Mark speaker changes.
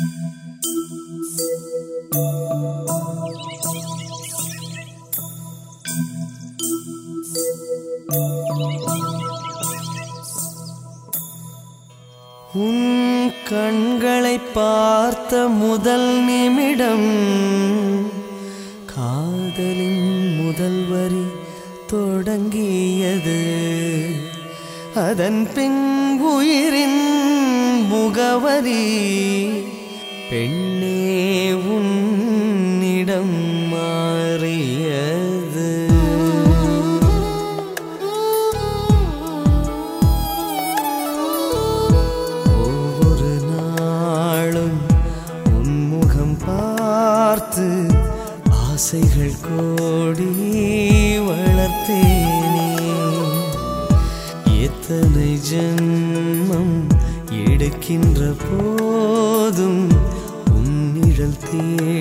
Speaker 1: உன் கண்களை பார்த்த முதல் நிமிடம் காதலின் முதல் வரி தொடங்கியது அதன் பின் உயிரின் முகவரி பெண்ணே உன்னிடம் மாறியது ஒவ்வொரு நாளும் உன்முகம் பார்த்து ஆசைகள் கோடி வளர்த்தேனே எத்தனை ஜென்மம் எடுக்கின்ற போதும் உன்னிழல் தே